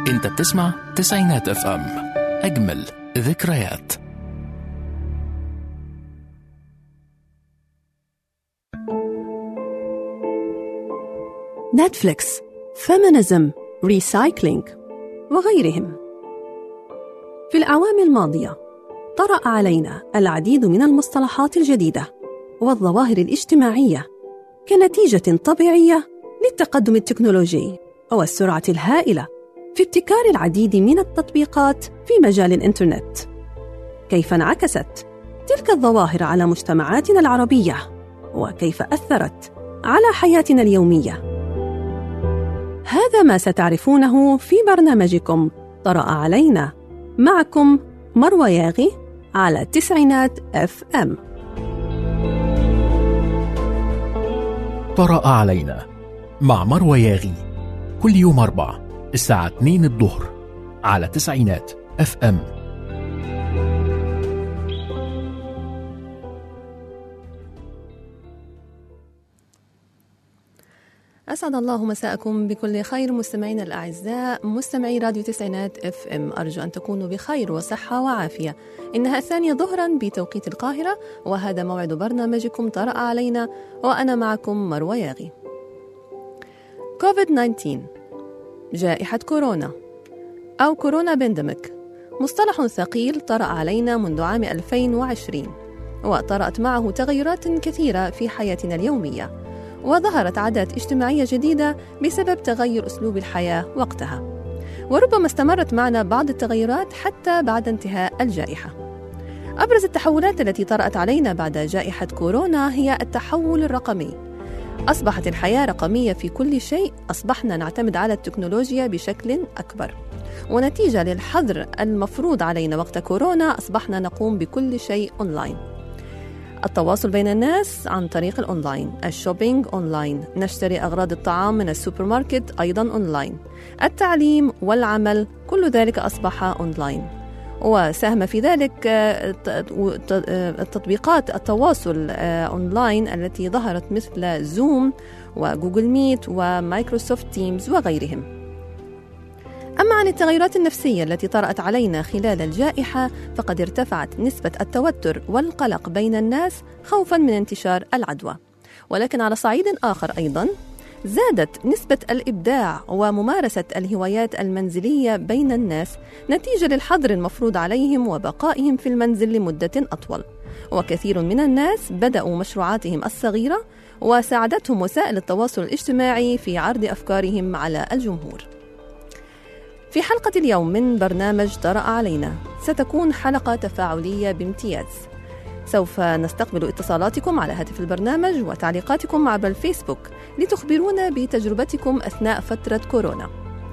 انت بتسمع تسعينات اف ام اجمل ذكريات نتفليكس فيمينيزم ريسايكلينج وغيرهم في الأعوام الماضية طرأ علينا العديد من المصطلحات الجديدة والظواهر الاجتماعية كنتيجة طبيعية للتقدم التكنولوجي والسرعة الهائلة في ابتكار العديد من التطبيقات في مجال الإنترنت كيف انعكست تلك الظواهر على مجتمعاتنا العربية وكيف أثرت على حياتنا اليوميه هذا ما ستعرفونه في برنامجكم طرأ علينا معكم مروى ياغي على تسعينات اف ام طرأ علينا مع مروى ياغي كل يوم أربع الساعة 2 الظهر على تسعينات اف ام أسعد الله مساءكم بكل خير مستمعينا الأعزاء مستمعي راديو تسعينات اف ام أرجو أن تكونوا بخير وصحة وعافية إنها الثانية ظهرا بتوقيت القاهرة وهذا موعد برنامجكم طرأ علينا وأنا معكم مروى ياغي كوفيد 19 جائحة كورونا أو كورونا بندمك مصطلح ثقيل طرأ علينا منذ عام 2020 وطرأت معه تغيرات كثيرة في حياتنا اليومية وظهرت عادات اجتماعية جديدة بسبب تغير أسلوب الحياة وقتها وربما استمرت معنا بعض التغيرات حتى بعد انتهاء الجائحة أبرز التحولات التي طرأت علينا بعد جائحة كورونا هي التحول الرقمي أصبحت الحياة رقمية في كل شيء أصبحنا نعتمد على التكنولوجيا بشكل أكبر ونتيجة للحظر المفروض علينا وقت كورونا أصبحنا نقوم بكل شيء أونلاين التواصل بين الناس عن طريق الأونلاين الشوبينج أونلاين نشتري أغراض الطعام من السوبر ماركت أيضا أونلاين التعليم والعمل كل ذلك أصبح أونلاين وساهم في ذلك تطبيقات التواصل أونلاين التي ظهرت مثل زوم وجوجل ميت ومايكروسوفت تيمز وغيرهم أما عن التغيرات النفسية التي طرأت علينا خلال الجائحة فقد ارتفعت نسبة التوتر والقلق بين الناس خوفا من انتشار العدوى ولكن على صعيد آخر أيضا زادت نسبة الإبداع وممارسة الهوايات المنزلية بين الناس نتيجة للحظر المفروض عليهم وبقائهم في المنزل لمدة أطول وكثير من الناس بدأوا مشروعاتهم الصغيرة وساعدتهم وسائل التواصل الاجتماعي في عرض أفكارهم على الجمهور في حلقة اليوم من برنامج طرأ علينا ستكون حلقة تفاعلية بامتياز سوف نستقبل اتصالاتكم على هاتف البرنامج وتعليقاتكم عبر الفيسبوك لتخبرونا بتجربتكم أثناء فترة كورونا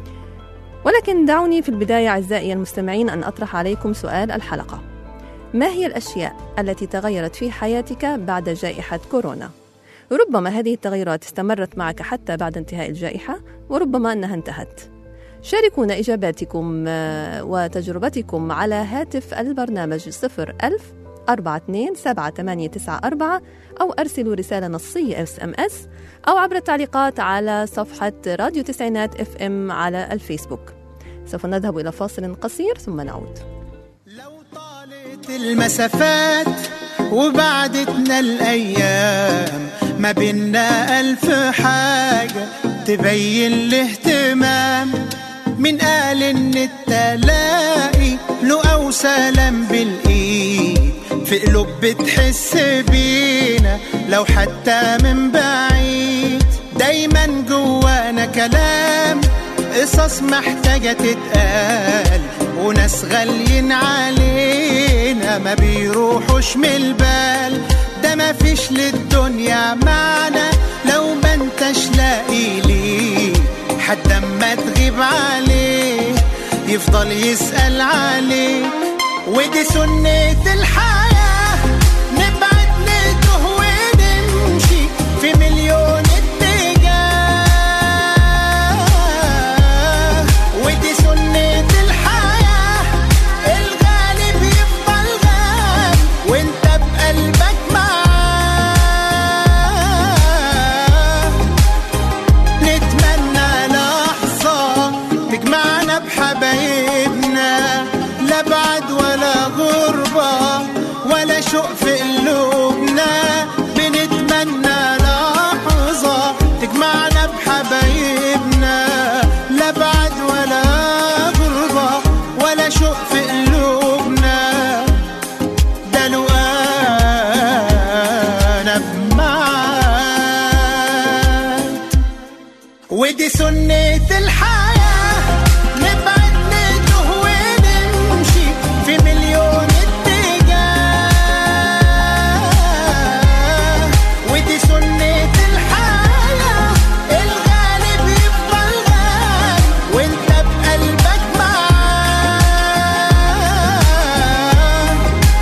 ولكن دعوني في البداية أعزائي المستمعين أن أطرح عليكم سؤال الحلقة ما هي الأشياء التي تغيرت في حياتك بعد جائحة كورونا؟ ربما هذه التغيرات استمرت معك حتى بعد انتهاء الجائحة وربما أنها انتهت شاركونا إجاباتكم وتجربتكم على هاتف البرنامج 01000 42 7894 أو أرسلوا رسالة نصية اس ام اس أو عبر التعليقات على صفحة راديو تسعينات اف ام على الفيسبوك سوف نذهب إلى فاصل قصير ثم نعود لو طالت المسافات وبعدتنا الأيام ما بينا ألف حاجة تبين الاهتمام من قال ان التلاقي له او سلام بالايد في قلوب بتحس بينا لو حتى من بعيد دايما جوانا كلام قصص محتاجة تتقال وناس غاليين علينا ما بيروحوش من البال ده ما فيش للدنيا معنى لو ما انتش لاقي ليه حد اما تغيب عليه يفضل يسأل عليك ودي سنة الحياة نبعد نتوه ونمشي في مليون اتجاه ودي سنة الحياة الغالب يفضل غالي وانت بقلبك معاه نتمنى لحظة تجمعنا بحبيب شوق في قلوبنا بنتمنى لحظة تجمعنا بحبايبنا لا بعد ولا غربة ولا شوق في قلوبنا ده لو انا بمعاك ودي سنة الحياة نبعد نتوه ونمشي في مليون اتجاه ودي سنة الحياة الغالب يفضل غالي وانت بقلبك معاه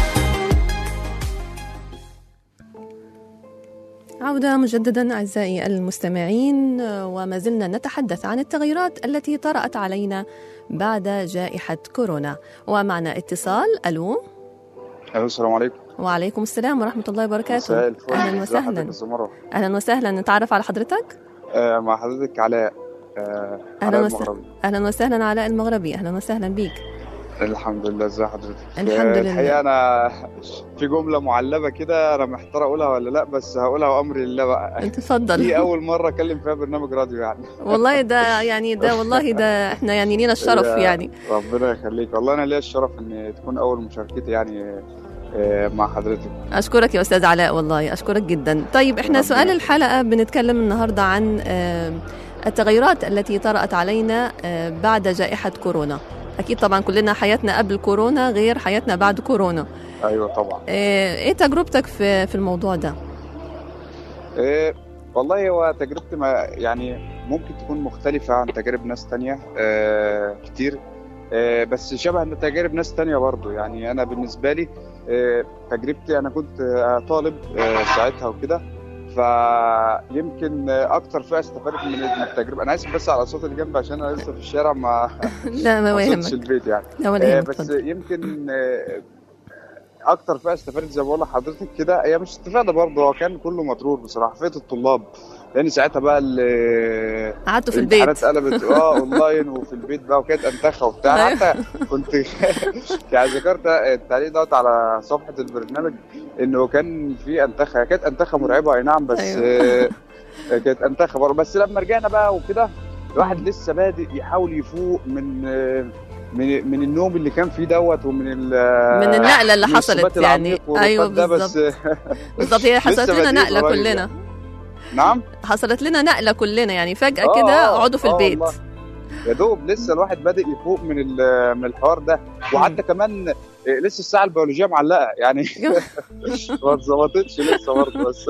عودة مجددا أعزائي المستمعين وما زلنا نتحدث عن التغيرات التي طرأت علينا بعد جائحة كورونا ومعنا اتصال ألو الو السلام عليكم وعليكم السلام ورحمة الله وبركاته مساء الفل أهلا ازي حضرتك وسهلا يا أستاذ مروة؟ أهلا وسهلا نتعرف على حضرتك آه مع حضرتك علاء آه أهلا علاء وسهلا المغربي أهلا وسهلا علاء المغربي أهلا وسهلا بيك الحمد لله ازي حضرتك الحمد آه، لله. الحقيقه انا في جمله معلبه كده انا محتار اقولها ولا لا بس هقولها وامري لله بقى أنت تفضل دي اول مره اكلم فيها برنامج راديو يعني والله ده يعني ده والله ده احنا يعني لينا الشرف يا يعني ربنا يخليك والله انا ليا الشرف ان تكون اول مشاركتي يعني آه، مع حضرتك أشكرك يا أستاذ علاء والله أشكرك جدا طيب إحنا ربنا سؤال يخليك. الحلقة بنتكلم النهاردة عن آه، التغيرات التي طرأت علينا آه، بعد جائحة كورونا أكيد طبعا كلنا حياتنا قبل كورونا غير حياتنا بعد كورونا ايوه طبعا آه، إيه تجربتك في في الموضوع ده؟ إيه والله هو تجربتي ما يعني ممكن تكون مختلفة عن تجارب ناس تانية آه كتير آه بس شبه تجارب ناس تانية برضو يعني أنا بالنسبة لي آه تجربتي أنا كنت آه طالب آه ساعتها وكده فيمكن آه، أكتر فئة استفادت من من التجربة أنا آسف بس على الصوت اللي جنبي عشان أنا لسه في الشارع ما لا ما ما وصلتش يهمك البيت يعني لا ولا آه، يهمك بس اتفضل. يمكن آه، اكتر فئه استفادت زي ما بقول لحضرتك كده هي مش استفاده برضه هو كان كله مضرور بصراحه فئه الطلاب لان ساعتها بقى ال- قعدتوا في البيت الامتحانات قلبت اه اونلاين وفي البيت بقى وكانت انتخه وبتاع أنا أيوة. حتى كنت يعني ذكرت التعليق دوت على صفحه البرنامج انه كان في انتخه هي كانت انتخه مرعبه اي نعم بس أيوة. آه، كانت انتخه برضه بس لما رجعنا بقى وكده الواحد لسه بادئ يحاول يفوق من آه، من من النوم اللي كان فيه دوت ومن ال- من النقلة اللي من حصلت الثبات يعني العميق والرقاد أيوة ده بس بالظبط بالظبط هي حصلت لسه لنا بادئين نقلة قريب كلنا يعني. نعم حصلت لنا نقلة كلنا يعني فجأة آه، كده آه، اقعدوا في آه البيت والله. يا دوب لسه الواحد بادئ يفوق من ال- من الحوار ده وحتى كمان آه، لسه الساعه البيولوجيه معلقه يعني ما اتظبطتش لسه برضه بس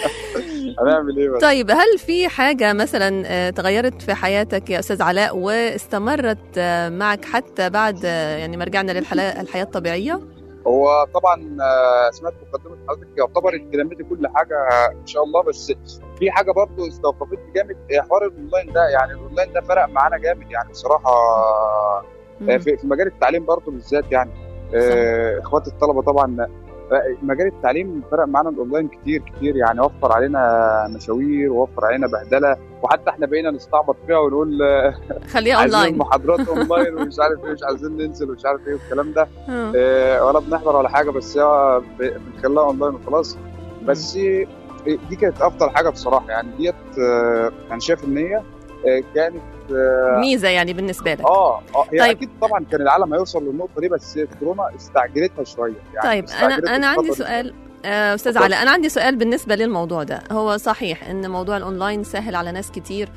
هنعمل ايه بقى طيب هل في حاجة مثلا آه، تغيرت في حياتك يا أستاذ علاء واستمرت آه، معك حتى بعد آه، يعني ما رجعنا للحياة الحياة الطبيعية؟ هو طبعا آه، سمعت مقدمه حضرتك يعتبر انت لميتي كل حاجه ان شاء الله بس في حاجه برضه استوقفتني جامد آه، حوار الاونلاين ده يعني الاونلاين ده فرق معانا جامد يعني بصراحه آه، مم. في في مجال التعليم برضه بالذات يعني آه، اخوات الطلبه طبعا آه، مجال التعليم فرق معانا الاونلاين كتير كتير يعني وفر علينا مشاوير ووفر علينا بهدله وحتى احنا بقينا نستعبط فيها ونقول آه، خليها عايزين أونلاين المحاضرات اونلاين ومش عارف ايه مش عايزين ننزل ومش عارف ايه والكلام ده آه. آه، ولا بنحضر ولا حاجه بس هو ب- بنخليها اونلاين وخلاص بس دي كانت افضل حاجه بصراحه يعني ديت آه، انا شايف ان هي آه، كانت ميزة يعني بالنسبة لك اه اه هي طيب. طيب. اكيد طبعا كان العالم هيوصل للنقطه دي بس كورونا استعجلتها شويه يعني طيب استعجلت أنا أنا عندي الخطوة دي. سؤال آه، أستاذ اتفضل. علاء أنا عندي سؤال بالنسبة للموضوع ده هو صحيح إن موضوع الأونلاين سهل على ناس كتير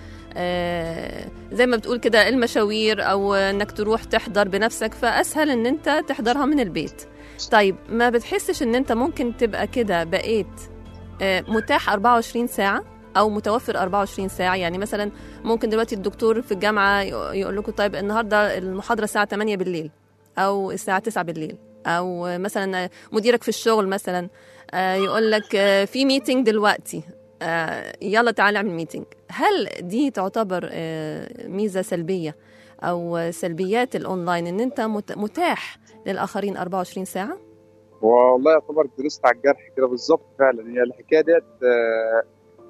آه، زي ما بتقول كده المشاوير أو إنك تروح تحضر بنفسك فأسهل إن أنت تحضرها من البيت طيب ما بتحسش إن أنت ممكن تبقى كده بقيت آه، متاح 24 ساعة أو متوفر 24 ساعة يعني مثلا ممكن دلوقتي الدكتور في الجامعة يقول لكم طيب النهاردة المحاضرة الساعة 8 بالليل أو الساعة 9 بالليل أو مثلا مديرك في الشغل مثلا آه، يقول لك آه، في ميتنج دلوقتي آه، يلا تعالى اعمل ميتنج هل دي تعتبر آه، ميزة سلبية أو سلبيات الأونلاين إن أنت مت- متاح للآخرين 24 ساعة؟ والله يعتبر درست على الجرح كده بالظبط فعلا هي الحكايه ديت آه،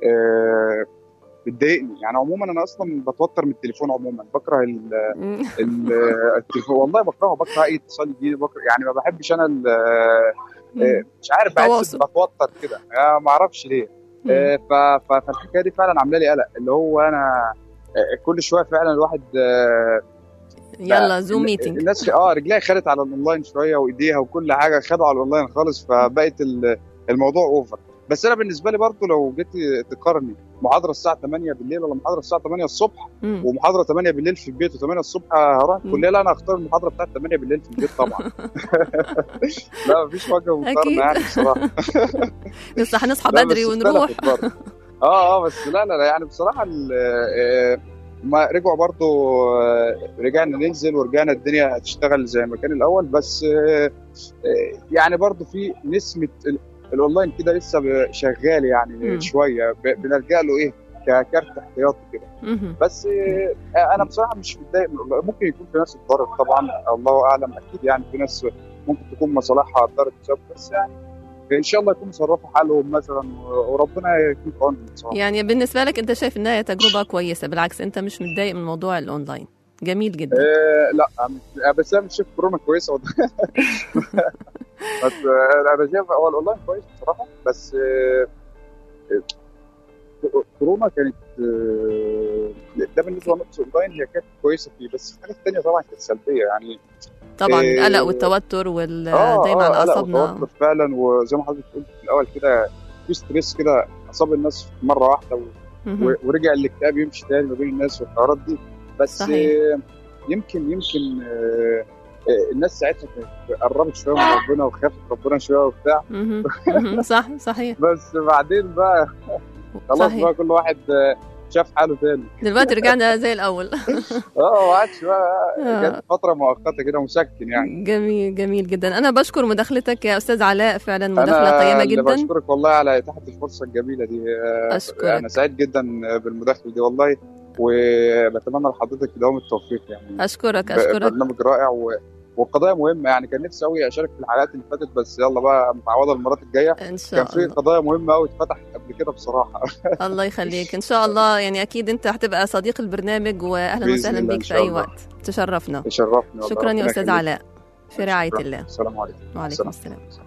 آه، بتضايقني يعني عموما انا اصلا بتوتر من التليفون عموما بكره ال مم. ال- التليفون والله بكرهه بكره اي اتصال يجي بكره يعني ما بحبش انا ال- آه، مش عارف بحس تواصل. إني بتوتر كده آه، ما اعرفش ليه آه، ف- ف- فالحكايه دي فعلا عامله لي قلق اللي هو انا آه، كل شويه فعلا الواحد آه، يلا زوم ال- ميتنج الناس اه رجليها خدت على الاونلاين شويه وايديها وكل حاجه خدوا على الاونلاين خالص فبقت ال- الموضوع اوفر بس انا بالنسبه لي برضو لو جيت تقارني محاضره الساعه 8 بالليل ولا محاضره الساعه 8 الصبح مم. ومحاضره 8 بالليل في البيت و8 الصبح هروح مم. الكليه لا انا هختار المحاضره بتاعت 8 بالليل في البيت طبعا لا مفيش وجه أكيد. مقارنه يعني بصراحه لسه هنصحى لا، بدري بس ونروح اختلفت برضه. اه اه بس لا لا لا يعني بصراحه ال- آه، ما رجعوا برضو آه، رجعنا ننزل ورجعنا الدنيا تشتغل زي ما كان الاول بس آه، آه، يعني برضو في نسمه ال- الاونلاين كده لسه ب- شغال يعني مم. شويه ب- بنلجا له ايه ككارت احتياطي كده مهم. بس آه، انا بصراحه مش متضايق من الاونلاين ممكن يكون في ناس اتضرت طبعا الله اعلم اكيد يعني في ناس ممكن تكون مصالحها اتضرت بسبب بس يعني ان شاء الله يكونوا صرفوا حالهم مثلا و- وربنا يكون في عونهم بصراحه يعني بالنسبه لك انت شايف انها تجربه كويسه بالعكس انت مش متضايق من موضوع الاونلاين جميل جدا آه لا مش- بس انا مش شايف كورونا كويسه بس آه، انا شايف هو الاونلاين كويس بصراحه بس آه، آه، كورونا كانت آه، ده بالنسبه لنقطه الاونلاين هي كانت كويسه فيه بس الحاجات الثانيه طبعا كانت سلبيه يعني طبعا إيه. القلق والتوتر وال اه دايما على اه قلق اعصابنا وتوتر فعلا وزي ما حضرتك قلت في الاول كده في ستريس كده اصاب الناس مره واحده و... مهم. و- ورجع الاكتئاب يمشي تاني ما بين الناس والحوارات دي بس صحيح. آه، يمكن يمكن آه، آه، الناس ساعتها كانت قربت شويه من ربنا وخافت ربنا شويه وبتاع مهم. مهم. صح صحيح بس بعدين بقى خلاص صحيح بقى كل واحد آه، شاف حاله تاني دلوقتي رجعنا زي الاول اه ما عادش بقى آه. كانت فتره مؤقته كده مسكن يعني جميل جميل جدا انا بشكر مداخلتك يا استاذ علاء فعلا مداخله انا قيمه اللي جدا بشكرك والله على اتاحه الفرصه الجميله دي آه، أشكرك. انا سعيد جدا بالمداخله دي والله وبتمنى لحضرتك دوام التوفيق يعني اشكرك ب- اشكرك برنامج رائع و... وقضايا مهمه يعني كان نفسي قوي اشارك في الحلقات اللي فاتت بس يلا بقى متعوضه المرات الجايه ان كان شاء في الله قضايا مهمه قوي اتفتحت قبل كده بصراحه الله يخليك ان شاء الله يعني اكيد انت هتبقى صديق البرنامج واهلا بإذن وسهلا الله بيك إن في شاء اي الله. وقت تشرفنا يشرفني والله شكرا يا ربنا استاذ يخليك. علاء في رعايه شكراً. الله السلام عليكم وعليكم السلام. السلام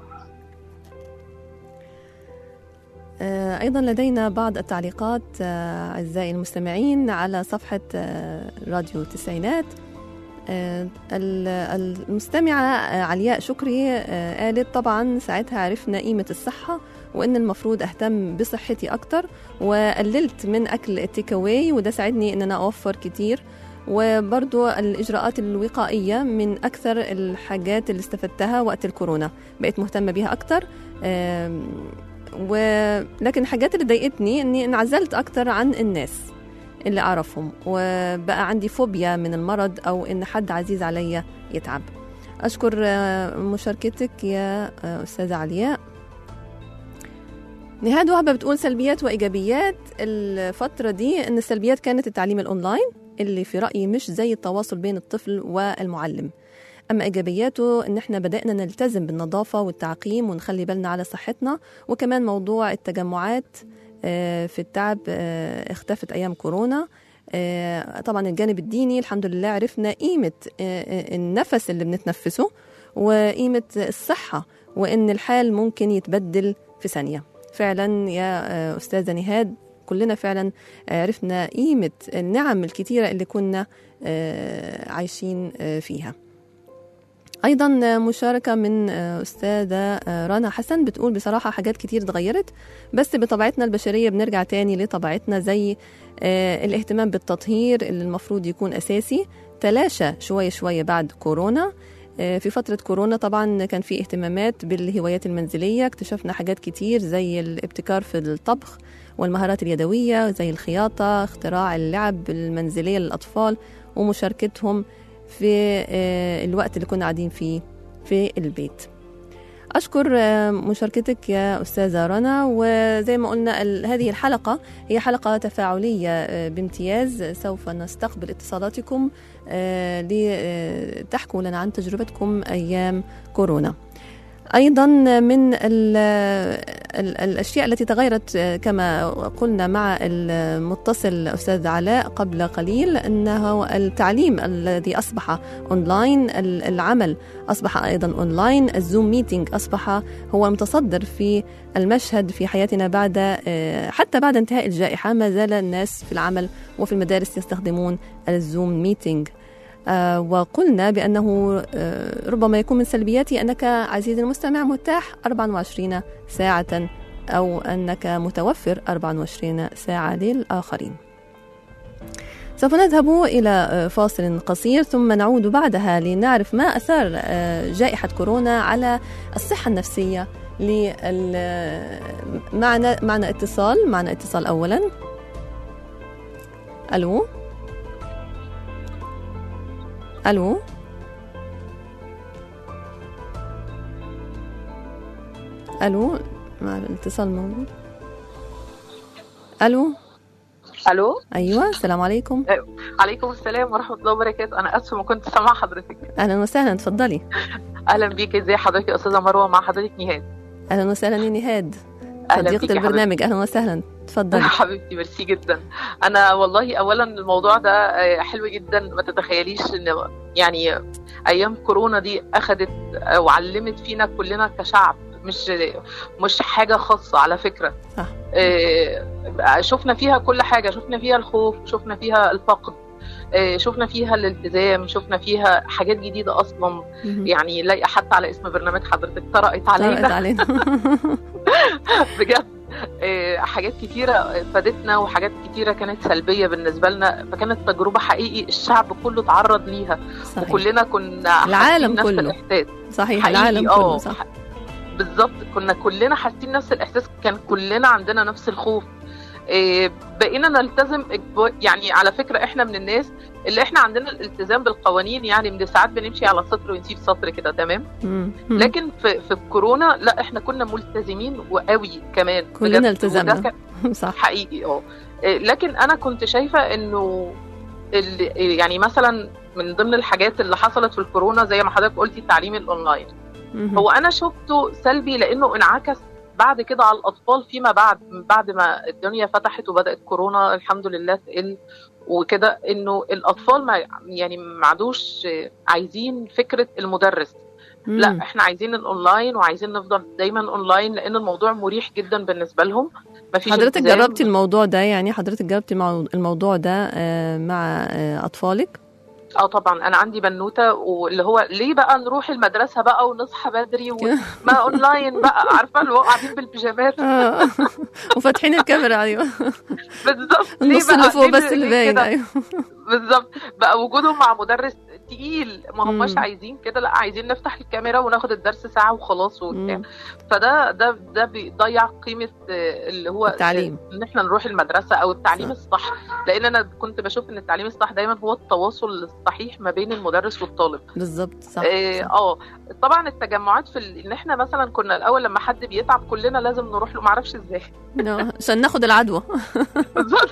آه، أيضا لدينا بعض التعليقات آه، أعزائي المستمعين على صفحة آه، راديو التسعينات آه، ال- المستمعة آه، علياء شكري آه، قالت طبعا ساعتها عرفنا قيمة الصحة وإن المفروض أهتم بصحتي أكتر وقللت من أكل التيك أواي وده ساعدني إن أنا أوفر كتير وبرضو الإجراءات الوقائية من أكثر الحاجات اللي استفدتها وقت الكورونا بقيت مهتمة بيها أكتر آم، ولكن الحاجات اللي ضايقتني اني انعزلت اكتر عن الناس اللي اعرفهم وبقى عندي فوبيا من المرض او ان حد عزيز عليا يتعب اشكر آه، مشاركتك يا آه، استاذه علياء نهاد وهبه بتقول سلبيات وايجابيات الفتره دي ان السلبيات كانت التعليم الاونلاين اللي في رايي مش زي التواصل بين الطفل والمعلم اما ايجابياته ان احنا بدانا نلتزم بالنظافه والتعقيم ونخلي بالنا على صحتنا وكمان موضوع التجمعات آه، في التعب آه، اختفت ايام كورونا آه، طبعا الجانب الديني الحمد لله عرفنا قيمه آه، آه، النفس اللي بنتنفسه وقيمه الصحه وان الحال ممكن يتبدل في ثانيه فعلا يا آه، استاذه نهاد كلنا فعلا عرفنا قيمه النعم الكتيره اللي كنا آه، عايشين آه، فيها ايضا مشاركه من استاذه رنا حسن بتقول بصراحه حاجات كتير اتغيرت بس بطبيعتنا البشريه بنرجع تاني لطبيعتنا زي آه، الاهتمام بالتطهير اللي المفروض يكون اساسي تلاشى شويه شويه بعد كورونا آه، في فترة كورونا طبعا كان في اهتمامات بالهوايات المنزلية اكتشفنا حاجات كتير زي الابتكار في الطبخ والمهارات اليدوية زي الخياطة اختراع اللعب المنزلية للأطفال ومشاركتهم في آه، الوقت اللي كنا قاعدين فيه في البيت أشكر آه، مشاركتك يا أستاذة رنا وزي ما قلنا ال- هذه الحلقة هي حلقة تفاعلية آه، بامتياز سوف نستقبل اتصالاتكم آه، لتحكوا لنا عن تجربتكم أيام كورونا أيضا من ال ال الأشياء التي تغيرت آه، كما قلنا مع المتصل أستاذ علاء قبل قليل أنه التعليم الذي أصبح أونلاين ال- العمل أصبح أيضا أونلاين الزوم ميتينج أصبح هو المتصدر في المشهد في حياتنا بعد آه، حتى بعد انتهاء الجائحة ما زال الناس في العمل وفي المدارس يستخدمون الزوم ميتينج آه، وقلنا بأنه آه، ربما يكون من سلبياته أنك عزيزي المستمع متاح 24 ساعة أو أنك متوفر 24 ساعة للآخرين سوف نذهب إلى آه، فاصل قصير ثم نعود بعدها لنعرف ما أثار آه، جائحة كورونا على الصحة النفسية لل آه، معنا معنا اتصال معنا اتصال أولا ألو ألو ألو مع الاتصال موجود ألو الو أيوة السلام عليكم عليكم السلام ورحمه الله وبركاته انا اسفه ما كنت سامعه حضرتك أهلا وسهلا تفضلي اهلا بيك ازي حضرتك يا استاذه مروه مع حضرتك نهاد أهلا وسهلا يا نهاد أهلا صديقة بيك يا البرنامج أهلا وسهلا تفضلي حبيبتي ميرسي جدا انا والله اولا الموضوع ده آه، حلو جدا ما تتخيليش ان يعني ايام كورونا دي اخذت وعلمت فينا كلنا كشعب مش مش حاجه خاصه على فكره صح. آه، شفنا فيها كل حاجه شفنا فيها الخوف شفنا فيها الفقد آه، شفنا فيها الالتزام شفنا فيها حاجات جديده اصلا مهم. يعني لايقه حتى على اسم برنامج حضرتك طرقت طرقت علينا علينا بجد آه، حاجات كتيرة فادتنا وحاجات كتيرة كانت سلبية بالنسبة لنا فكانت تجربة حقيقي الشعب كله تعرض ليها صحيح وكلنا كنا حاسين العالم نفس كله. الإحساس صحيح حقيقي، العالم آه، كله صح ح- بالظبط كنا كلنا حاسين نفس الإحساس كان كلنا عندنا نفس الخوف آه، بقينا نلتزم إجبار- يعني على فكرة احنا من الناس اللي احنا عندنا الالتزام بالقوانين يعني من ساعات بنمشي على سطر ونسيب سطر كده تمام مم. مم. لكن في في الكورونا لا احنا كنا ملتزمين وقوي كمان كلنا بجد. التزمنا. وده كان صح حقيقي اه إيه، لكن انا كنت شايفه انه ال- يعني مثلا من ضمن الحاجات اللي حصلت في الكورونا زي ما حضرتك قلتي التعليم الاونلاين مهم. هو انا شفته سلبي لانه انعكس بعد كده على الاطفال فيما بعد من بعد ما الدنيا فتحت وبدات كورونا الحمد لله تقل وكده انه الاطفال ما يعني ما عادوش عايزين فكره المدرس مم. لا احنا عايزين الاونلاين وعايزين نفضل دايما اونلاين لان الموضوع مريح جدا بالنسبه لهم مفيش حضرتك التزام. جربتي الموضوع ده يعني حضرتك جربتي مع الموضوع ده آه، مع آه، أطفالك اه طبعا انا عندي بنوته واللي هو ليه بقى نروح المدرسه بقى ونصحى بدري وما اونلاين بقى عارفه اللي هو قاعدين بالبيجامات آه. وفاتحين الكاميرا أيوه بالظبط ليه النص بقى اللي فوق ليه- بس اللي ليه باين كده؟ أيوه بالظبط بقى وجودهم مع مدرس تقيل ما هماش مم. عايزين كده لا عايزين نفتح الكاميرا وناخد الدرس ساعه وخلاص وبتاع مم. فده ده ده بيضيع قيمه آه، اللي هو التعليم. ان احنا نروح المدرسه او التعليم صح. الصح لان انا كنت بشوف ان التعليم الصح دايما هو التواصل الصحيح ما بين المدرس والطالب بالظبط صح اه صح. آه. طبعا التجمعات في ال... ان احنا مثلا كنا الاول لما حد بيتعب كلنا لازم نروح له معرفش ازاي آه، عشان ناخد العدوى بالظبط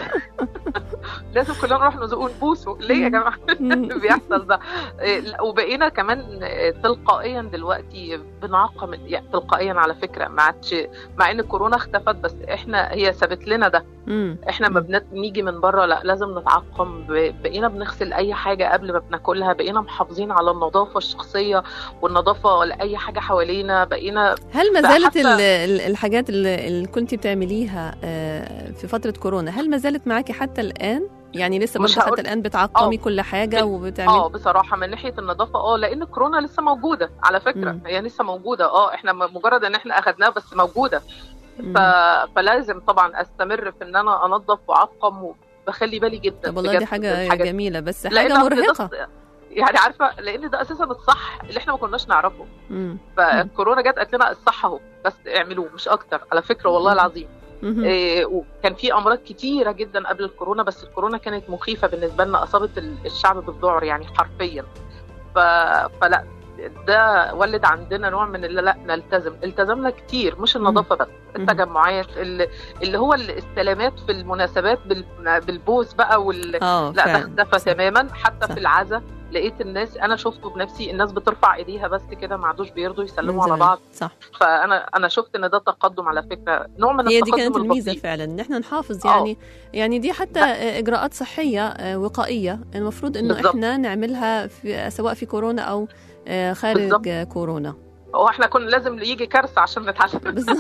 لازم كلنا نروح نزقه ونبوسه ليه يا جماعه مم. بيحصل ده إيه، لا، وبقينا كمان آه، تلقائيا دلوقتي بنعقم يعني تلقائيا على فكره ما عادش مع ان كورونا اختفت بس احنا هي سابت لنا ده مم. احنا ما بنت... نيجي من بره لا لازم نتعقم ب... بقينا بنغسل اي حاجه قبل ما بناكلها بقينا محافظين على النظافه الشخصيه والنظافه لاي حاجه حوالينا بقينا هل ما بقى زالت حتى- ال- ال- الحاجات اللي اللي كنت بتعمليها آه، في فترة كورونا هل ما زالت معاكي حتى الآن؟ يعني لسه مش برضه حتى هقول- الآن بتعقمي آه. كل حاجة بال- وبتعملي اه بصراحه من ناحيه النظافه اه لان كورونا لسه موجوده على فكره مم. هي لسه موجوده اه احنا م- مجرد ان احنا اخدناها بس موجوده مم. ف... فلازم طبعا استمر في ان انا انظف واعقم وبخلي بالي جدا طب والله بجد دي حاجة بالحاجات جميلة بس لأن حاجة أصل ده- مرهقة يعني عارفه لان ده اساسا الصح اللي احنا ما كناش نعرفه مم. فالكورونا جت قالت لنا الصح اهو بس اعملوه مش اكتر على فكره والله مم. العظيم مهم. إيه وكان في امراض كتيره جدا قبل الكورونا بس الكورونا كانت مخيفه بالنسبه لنا اصابت ال- الشعب بالذعر يعني حرفيا ف... فلا ده ولد عندنا نوع من اللي لا نلتزم التزمنا كتير مش النظافه بس التجمعات اللي, اللي هو الاستلامات في المناسبات بال... بالبوس بقى وال... اه لا ده فعلا اختفى صح. تماما حتى صح. في العزاء لقيت الناس انا شفته بنفسي الناس بترفع ايديها بس كده ما عادوش بيرضوا من يسلموا على زمان. بعض صح فانا انا شفت ان ده تقدم على فكره نوع من هي دي التقدم كانت الميزه البطيء. فعلا ان احنا نحافظ آه. يعني يعني دي حتى اجراءات صحيه آه، وقائيه المفروض انه بالظبط. احنا نعملها في سواء في كورونا او آه، خارج بالظبط. آه، كورونا هو احنا كنا لازم يجي كارثه عشان نتعلم بالظبط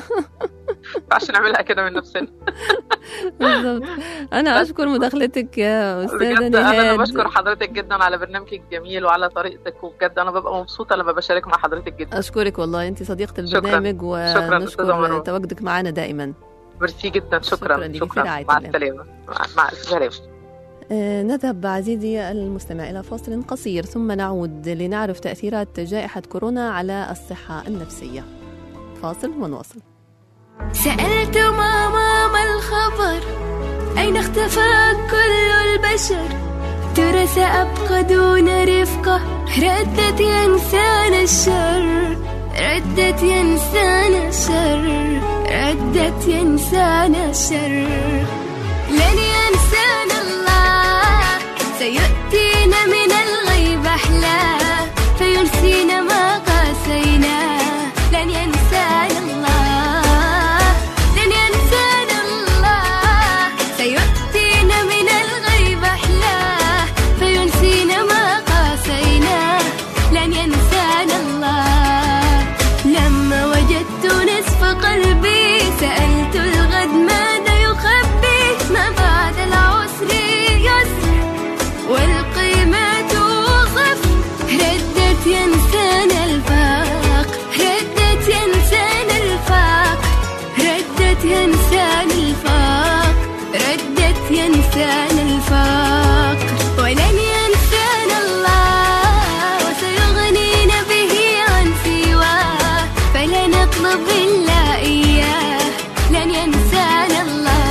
عشان نعملها كده من نفسنا بالظبط انا اشكر مداخلتك يا استاذه بجد انا نهاد بشكر حضرتك جدا على برنامجك الجميل وعلى طريقتك وبجد انا ببقى مبسوطه لما بشارك مع حضرتك جدا اشكرك والله انت صديقه شكراً. البرنامج شكراً أستاذة ونشكر مروة. تواجدك معنا دائما ميرسي جدا شكراً شكرا ليكي. في شكرا رعاية مع الله. السلامه مع- مع السلامه آه، نذهب عزيزي المستمع إلى فاصل قصير ثم نعود لنعرف تأثيرات جائحة كورونا على الصحة النفسية فاصل ونواصل سألت ماما ما الخبر أين اختفى كل البشر ترى سأبقى دون رفقة ردت يا إنسان الشر ردت يا إنسان الشر ردت يا إنسان الشر لن ينسانا الله سيؤتينا من الغيب أحلى فينسينا ما قاسينا لن ينسانا الله لن ينسانا الله سيؤتينا من الغيب أحلى فينسينا ما قاسينا لن ينسانا الله لما وجدت نصف قلبي سألت الغد ماذا يخبي ما بعد العسر يسر والقيمة توصف ردت ينسان الفاق ردت ينسان الفاق ردت ينسان الفاق ردت ينسان الفاق ولن ينسانا الله وسيغنينا به عن سواه فلا نطلب إلا إياه لن ينسانا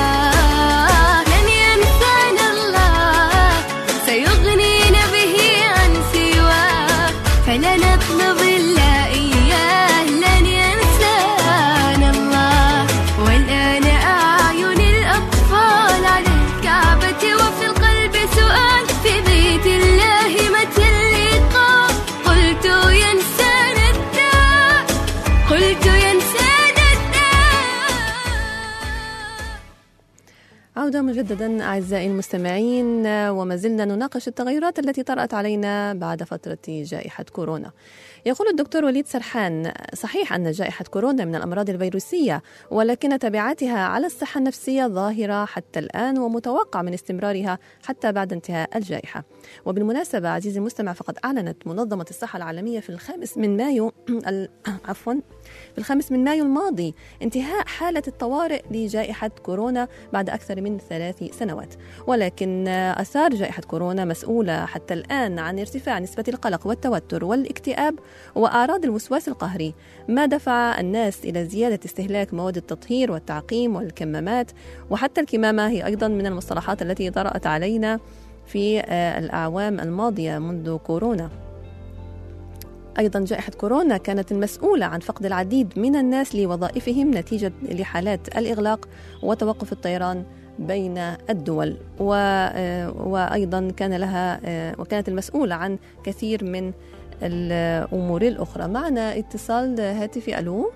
الله لن ينسانا الله سيغنينا به عن سواه فلا نطلب إلا إياه لن ينسانا الله والآن أعين الأطفال على الكعبة وفي القلب سؤال في بيت الله متى اللقاء قلت ينسانا الداء قلت ينسانا الداء عودة مجددا أعزائي المستمعين وما زلنا نناقش التغيرات التي طرأت علينا بعد فترة جائحة كورونا يقول الدكتور وليد سرحان صحيح أن جائحة كورونا من الأمراض الفيروسية ولكن تبعاتها على الصحة النفسية ظاهرة حتى الآن ومتوقع من استمرارها حتى بعد انتهاء الجائحة وبالمناسبة عزيزي المستمع فقد أعلنت منظمة الصحة العالمية في الخامس من مايو ال- عفوا في الخامس من مايو الماضي انتهاء حالة الطوارئ لجائحة كورونا بعد أكثر من ثلاث سنوات ولكن أثار جائحة كورونا مسؤولة حتى الآن عن ارتفاع نسبة القلق والتوتر والاكتئاب وأعراض الوسواس القهري ما دفع الناس إلى زيادة استهلاك مواد التطهير والتعقيم والكمامات وحتى الكمامة هي أيضا من المصطلحات التي طرأت علينا في آه، الأعوام الماضية منذ كورونا أيضا جائحة كورونا كانت المسؤولة عن فقد العديد من الناس لوظائفهم نتيجة لحالات الإغلاق وتوقف الطيران بين الدول و... آه، وأيضا كان لها آه، وكانت المسؤولة عن كثير من الأمور الأخرى معنا اتصال هاتفي ألو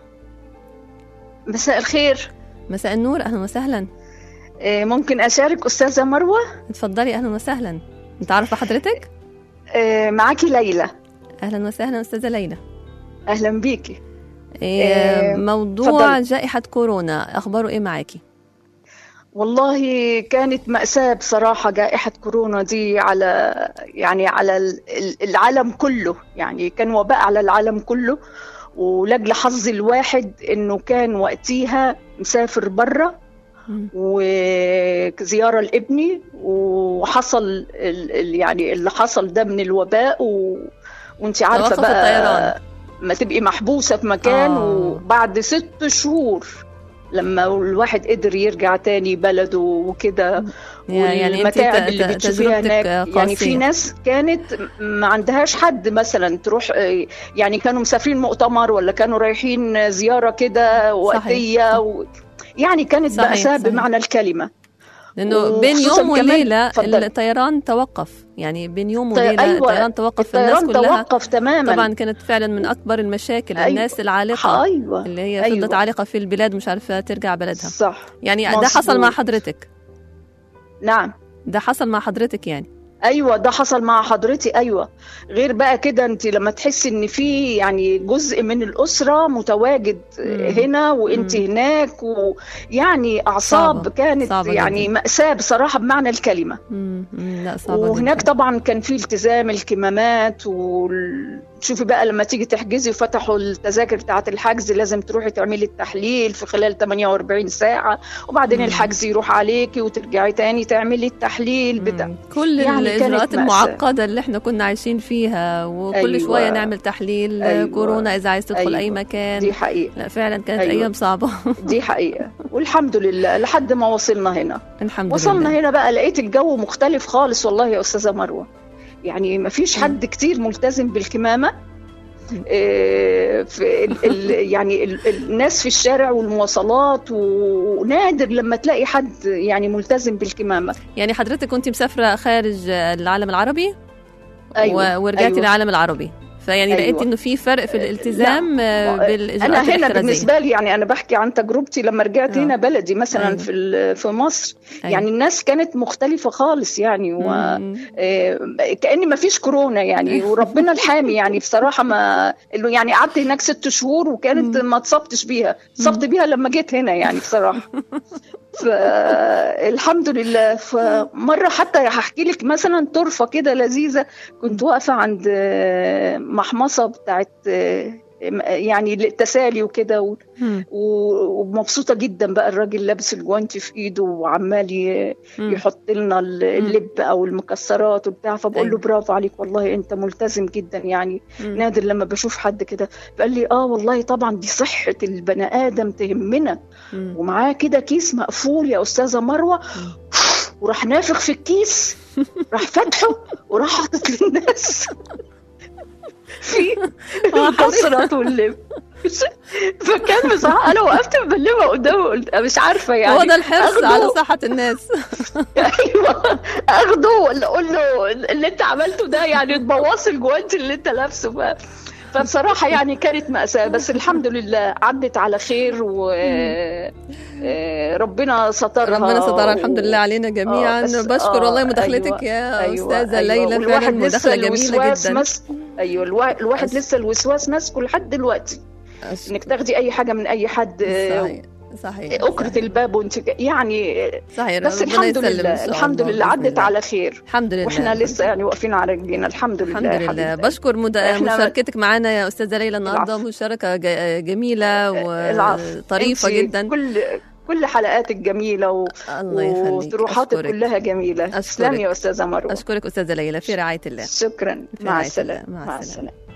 مساء الخير مساء النور أهلا وسهلا آه، ممكن أشارك أستاذة مروة تفضلي أهلا وسهلا نتعرف حضرتك آه، معاكي ليلى أهلا وسهلا أستاذة ليلى أهلا بيكي إيه، آه، موضوع اتفضلي. جائحة كورونا أخباره إيه معاكي؟ والله كانت مأساة بصراحة جائحة كورونا دي على يعني على ال- ال- العالم كله يعني كان وباء على العالم كله ولأجل حظ الواحد إنه كان وقتيها مسافر بره مم. وزيارة لابني وحصل ال- ال- يعني اللي حصل ده من الوباء و... وانت عارفة توقف بقى الطيران. ما تبقي محبوسة في مكان آه. وبعد ست شهور لما الواحد قدر يرجع تاني بلده وكده يعني أنت والمتاعب اللي ت- بتشوفيها تجربتك هناك يعني في قاسية. ناس كانت ما عندهاش حد مثلا تروح يعني كانوا مسافرين مؤتمر ولا كانوا رايحين زيارة كده وقتية صحيح. و... يعني كانت صحيح، مأساة صحيح. بمعنى الكلمة لانه بين وخصوصاً يوم كمان- وليله اتفضل. الطيران توقف يعني بين يوم طي- وليله أيوة، الطيران توقف فالناس الطيران كلها توقف تماما طبعا كانت فعلا من اكبر المشاكل أيوة. الناس العالقه ايوه اللي هي أيوة. فضلت عالقه في البلاد مش عارفه ترجع بلدها صح يعني ده حصل مع مظبوط. حضرتك نعم ده حصل مع حضرتك يعني ايوه ده حصل مع حضرتي ايوه غير بقى كده انت لما تحسي ان في يعني جزء من الاسره متواجد مم. هنا وانت مم. هناك ويعني اعصاب صعبة. كانت صعبة يعني جداً. ماساه بصراحه بمعنى الكلمه مم. مم. لا صعبه وهناك جداً. طبعا كان في التزام الكمامات وشوفي بقى لما تيجي تحجزي وفتحوا التذاكر بتاعه الحجز لازم تروحي تعملي التحليل في خلال 48 ساعه وبعدين مم. الحجز يروح عليكي وترجعي تاني تعملي التحليل بتاع مم. كل يعني كانت الاجراءات مأساة. المعقده اللي احنا كنا عايشين فيها وكل أيوة. شويه نعمل تحليل أيوة. كورونا اذا عايز تدخل اي أيوة. مكان دي حقيقه لا فعلا كانت أيوة. ايام صعبه دي حقيقة والحمد لله لحد ما وصلنا هنا الحمد وصلنا لله هنا بقى لقيت الجو مختلف خالص والله يا أستاذة مروة يعني ما فيش مم. حد كتير ملتزم بالكمامة إيه، في ال ال يعني ال الناس في الشارع والمواصلات ونادر لما تلاقي حد يعني ملتزم بالكمامة يعني حضرتك كنت مسافره خارج العالم العربي أيوة، و- ورجعتي أيوة. العالم العربي فيعني أيوة. لقيت انه في فرق في الالتزام آه، أنا بالاجراءات هنا الاحترازيه بالنسبة لي يعني أنا بحكي عن تجربتي لما رجعت آه. هنا بلدي مثلا أيوة. في ال- في مصر أيوة. يعني الناس كانت مختلفة خالص يعني و مم. آه، كأن ما فيش كورونا يعني وربنا الحامي يعني بصراحة ما إنه يعني قعدت هناك ست شهور وكانت ما اتصبتش بيها اتصبت بيها لما جيت هنا يعني بصراحة فالحمد لله فمرة حتى هحكي لك مثلا طرفة كده لذيذة كنت واقفة عند آه، محمصة بتاعت آه، يعني التسالي وكده و- مم. و- ومبسوطة جدا بقى الراجل لابس الجوانتي في ايده وعمال ي- مم. يحط لنا ال- اللب او المكسرات وبتاع فبقول له أيوة. برافو عليك والله انت ملتزم جدا يعني مم. نادر لما بشوف حد كده فقال لي اه والله طبعا دي صحة البني ادم تهمنا مم. ومعاه كده كيس مقفول يا استاذة مروة وراح نافخ في الكيس راح فاتحه وراح حاطط للناس في المكسرات واللب فكان بصراحة أنا وقفت مبلمة قدامه قلت مش عارفة يعني هو ده الحرص أخده- على صحه الناس ايوه اخده ولا اقول له اللي انت عملته ده يعني تبوظ الجوانتي اللي انت لابسه ف... فبصراحة يعني كانت مأساة بس الحمد لله عدت على خير و آه، ربنا سترها ربنا سترها و- الحمد لله علينا جميعا آه، بس- بشكر آه، والله مداخلتك أيوة، يا أيوة، استاذه أيوة. ليلى فعلا والواحد لسه مداخله جميله الوسواس جدا ماسكه ايوه الوا- الواحد أس- لسه الوسواس ماسكه لحد دلوقتي أش- انك تاخدي اي حاجه من اي حد آه، صحيح صحيح اكرة الباب وانت ك- يعني صحيح بس ربنا الحمد يسلم إن لله شاء الحمد الله لله بإذن عدت الله. على خير الحمد لله واحنا لسه يعني واقفين على رجلينا الحمد لله الحمد يا لله حبيبتي. بشكر مد... إحنا- مشاركتك معنا يا استاذه ليلى النهارده العفو. مشاركه ج... جميله العفو. وطريفه أنتي جدا كل كل حلقاتك جميله و... الله يخليك وطروحاتك أشكرك. كلها جميله أشكرك. تسلمي يا استاذه مروه اشكرك استاذه ليلى في رعايه الله شكرا في مع رعاية السلامه الله. مع مع السلامة. السلامه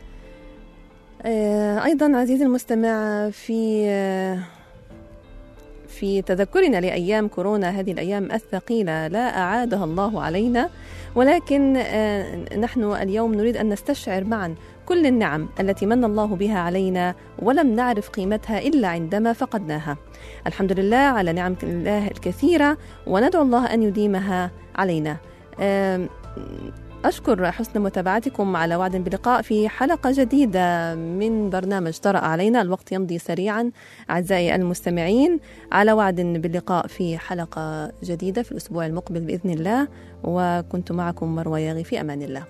آه، أيضا عزيزي المستمع في آه، في تذكرنا لأيام كورونا هذه الأيام الثقيلة لا أعادها الله علينا ولكن آه، نحن اليوم نريد أن نستشعر معا كل النعم التي من الله بها علينا ولم نعرف قيمتها إلا عندما فقدناها الحمد لله على نعم الله الكثيرة وندعو الله أن يديمها علينا آم، أشكر حسن متابعتكم على وعد بلقاء في حلقة جديدة من برنامج طرأ علينا الوقت يمضي سريعا أعزائي المستمعين على وعد باللقاء في حلقة جديدة في الأسبوع المقبل بإذن الله وكنت معكم مروى ياغي في أمان الله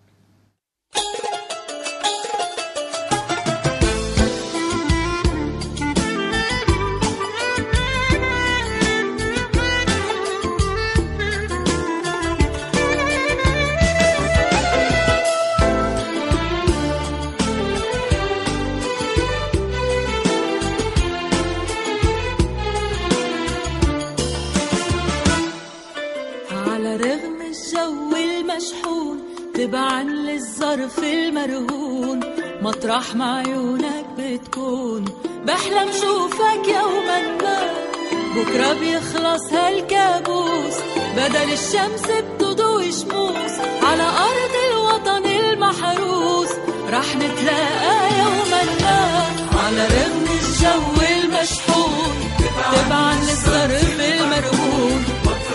على رغم الجو المشحون تبعا للظرف المرهون مطرح ما عيونك بتكون بحلم شوفك يوما ما بكرة بيخلص هالكابوس بدل الشمس بتضوي شموس على أرض الوطن المحروس رح نتلاقى يوما ما على رغم الجو المشحون تبعا للظرف المرهون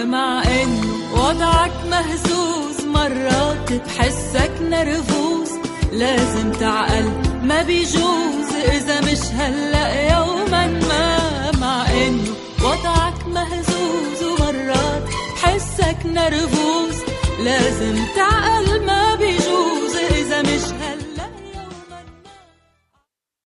مع انه وضعك مهزوز مرات بحسك نرفوز لازم تعقل ما بيجوز اذا مش هلا يوما ما مع انه وضعك مهزوز ومرات بحسك نرفوز لازم تعقل